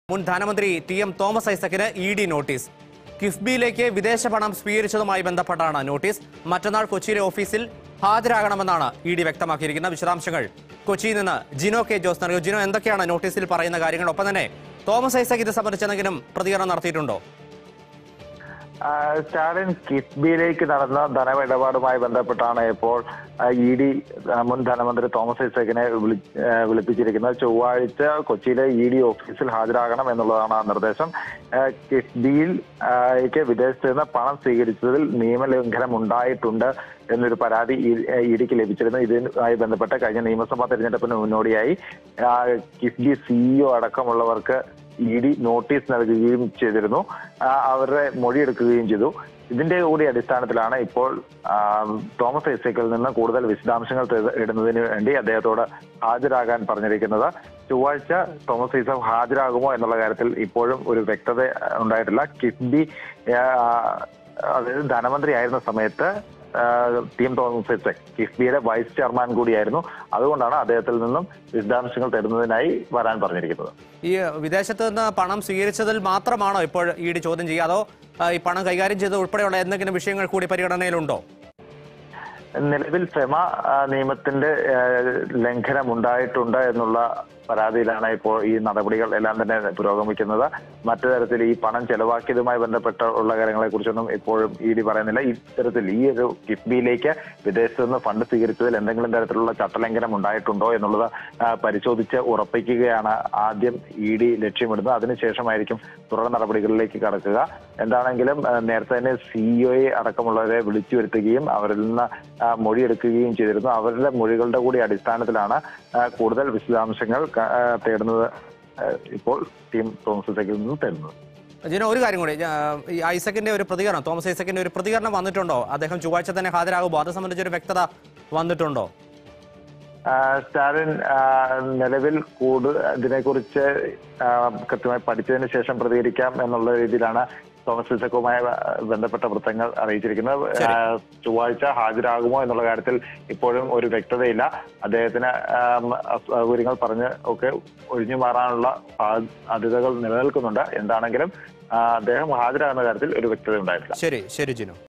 മുൻ ധനമന്ത്രി T M Thomas ഐസക്കിന് ഇ ഡി നോട്ടീസ് കിഫ്ബിയിലേക്ക് വിദേശ പണം സ്വീകരിച്ചതുമായി ബന്ധപ്പെട്ടാണ് നോട്ടീസ് മറ്റന്നാൾ കൊച്ചിയിലെ ഓഫീസിൽ ഹാജരാകണമെന്നാണ് ഇ ഡി വ്യക്തമാക്കിയിരിക്കുന്ന വിശദാംശങ്ങൾ കൊച്ചിയിൽ നിന്ന് ജിനോ കെ ജോസ് നൽകും ജിനോ എന്തൊക്കെയാണ് നോട്ടീസിൽ പറയുന്ന കാര്യങ്ങൾ ഒപ്പം തന്നെ തോമസ് ഐസക് ഇത് സംബന്ധിച്ച് എന്തെങ്കിലും പ്രതികരണം നടത്തിയിട്ടുണ്ടോ ആ, സ്റ്റാലിൻ കിഫ്ബിയിലേക്ക് നടന്ന ധനമിടപാടുമായി ബന്ധപ്പെട്ടാണ് ഇപ്പോൾ ഇ ഡി മുൻ ധനമന്ത്രി തോമസ് ഐസക്കിനെ വിളി ആ, വിളിപ്പിച്ചിരിക്കുന്നത് ചൊവ്വാഴ്ച കൊച്ചിയിലെ ഇ ഡി ഓഫീസിൽ ഹാജരാകണം എന്നുള്ളതാണ് ആ നിർദ്ദേശം ആ, കിഫ്ബിയിൽ ആ, ക്ക് വിദേശത്ത് നിന്ന് പണം സ്വീകരിച്ചതിൽ നിയമലംഘനം ഉണ്ടായിട്ടുണ്ട് എന്നൊരു പരാതി ഇ ഡിക്ക് ലഭിച്ചിരുന്നു ഇതുമായി ബന്ധപ്പെട്ട് കഴിഞ്ഞ നിയമസഭാ തെരഞ്ഞെടുപ്പിന് മുന്നോടിയായി ആ, കിഫ്ബി സിഇഒ അടക്കമുള്ളവർക്ക് ഇ ഡി നോട്ടീസ് നൽകുകയും ചെയ്തിരുന്നു ആ, അവരുടെ മൊഴിയെടുക്കുകയും ചെയ്തു ഇതിന്റെ കൂടി അടിസ്ഥാനത്തിലാണ് ഇപ്പോൾ ആ, തോമസ് ഐസക്കിൽ നിന്ന് കൂടുതൽ വിശദാംശങ്ങൾ തെ- ഇടുന്നതിന് വേണ്ടി അദ്ദേഹത്തോട് ഹാജരാകാൻ പറഞ്ഞിരിക്കുന്നത് ചൊവ്വാഴ്ച തോമസ് ഐസക് ഹാജരാകുമോ എന്നുള്ള കാര്യത്തിൽ ഇപ്പോഴും ഒരു വ്യക്തത ഉണ്ടായിട്ടില്ല കിഫ്ബി ആ, അതായത് ധനമന്ത്രി ആയിരുന്ന സമയത്ത് ആ, ടി എം തോമസ് ഐസക് കിഫ്ബിയുടെ വൈസ് ചെയർമാൻ കൂടിയായിരുന്നു അതുകൊണ്ടാണ് അദ്ദേഹത്തിൽ നിന്നും വിശദാംശങ്ങൾ തരുന്നതിനായി വരാൻ പറഞ്ഞിരിക്കുന്നത് ഈ വിദേശത്ത് നിന്ന് പണം സ്വീകരിച്ചതിൽ മാത്രമാണോ ഇപ്പോൾ ഇ ഡി ചോദ്യം ചെയ്യുക അതോ ആ, ഈ പണം കൈകാര്യം ചെയ്തത് ഉൾപ്പെടെയുള്ള എന്തെങ്കിലും വിഷയങ്ങൾ കൂടി പരിഗണനയിലുണ്ടോ നിലവിൽ ഫെമ ആ, നിയമത്തിന്റെ ആ, ലംഘനം ഉണ്ടായിട്ടുണ്ട് എന്നുള്ള പരാതിയിലാണ് ഇപ്പോൾ ഈ നടപടികൾ എല്ലാം തന്നെ പുരോഗമിക്കുന്നത് മറ്റു തരത്തിൽ ഈ പണം ചെലവാക്കിയതുമായി ബന്ധപ്പെട്ട ഉള്ള കാര്യങ്ങളെ കുറിച്ചൊന്നും ഇപ്പോഴും ഇ ഡി പറയുന്നില്ല ഇത്തരത്തിൽ ഈ ഒരു കിഫ്ബിയിലേക്ക് വിദേശത്ത് നിന്ന് ഫണ്ട് സ്വീകരിച്ചതിൽ എന്തെങ്കിലും തരത്തിലുള്ള ചട്ടലംഘനം ഉണ്ടായിട്ടുണ്ടോ എന്നുള്ളത് ആ, പരിശോധിച്ച് ഉറപ്പിക്കുകയാണ് ആദ്യം ഇ ഡി ലക്ഷ്യമിടുന്നത് അതിനുശേഷമായിരിക്കും തുടർ നടപടികളിലേക്ക് കടക്കുക എന്താണെങ്കിലും ആ, നേരത്തെ തന്നെ സിഇഒയെ അടക്കമുള്ളവരെ വിളിച്ചു വരുത്തുകയും അവരിൽ നിന്ന് ആ, മൊഴിയെടുക്കുകയും ചെയ്തിരുന്നു അവരുടെ മൊഴികളുടെ കൂടി അടിസ്ഥാനത്തിലാണ് ആ, കൂടുതൽ വിശദാംശങ്ങൾ ക- ആ, തേടുന്നത് ആ, ഇപ്പോൾ ടീം തോമസ് ഐസക്കിൽ നിന്ന് തരുന്നത് ജിനോ ഒരു കാര്യം കൂടി ആ, ഈ ഐസക്കിന്റെ ഒരു പ്രതികരണം തോമസ് ഐസക്കിന്റെ ഒരു പ്രതികരണം വന്നിട്ടുണ്ടോ അദ്ദേഹം ചൊവ്വാഴ്ച തന്നെ ഹാജരാകുമോ അത് സംബന്ധിച്ചൊരു വ്യക്തത വന്നിട്ടുണ്ടോ ആ, സ്റ്റാലിൻ ആ, നിലവിൽ കൂട് ഇതിനെക്കുറിച്ച് ആ, കൃത്യമായി പഠിച്ചതിന് ശേഷം പ്രതികരിക്കാം എന്നുള്ള രീതിയിലാണ് തോമസ് ഐസക്കുമായി ബന്ധപ്പെട്ട വൃത്തങ്ങൾ അറിയിച്ചിരിക്കുന്നത് ശരി. ആ, ചൊവ്വാഴ്ച ഹാജരാകുമോ എന്നുള്ള കാര്യത്തിൽ ഇപ്പോഴും ഒരു വ്യക്തതയില്ല അദ്ദേഹത്തിന് ആം, അസൗകര്യങ്ങൾ പറഞ്ഞ് ഒക്കെ ഒഴിഞ്ഞു മാറാനുള്ള സാധ്യതകൾ നിലനിൽക്കുന്നുണ്ട് എന്താണെങ്കിലും ആ, അദ്ദേഹം ഹാജരാകുന്ന കാര്യത്തിൽ ഒരു വ്യക്തത ഉണ്ടായിട്ടില്ല ശരി ശരി ജിനോ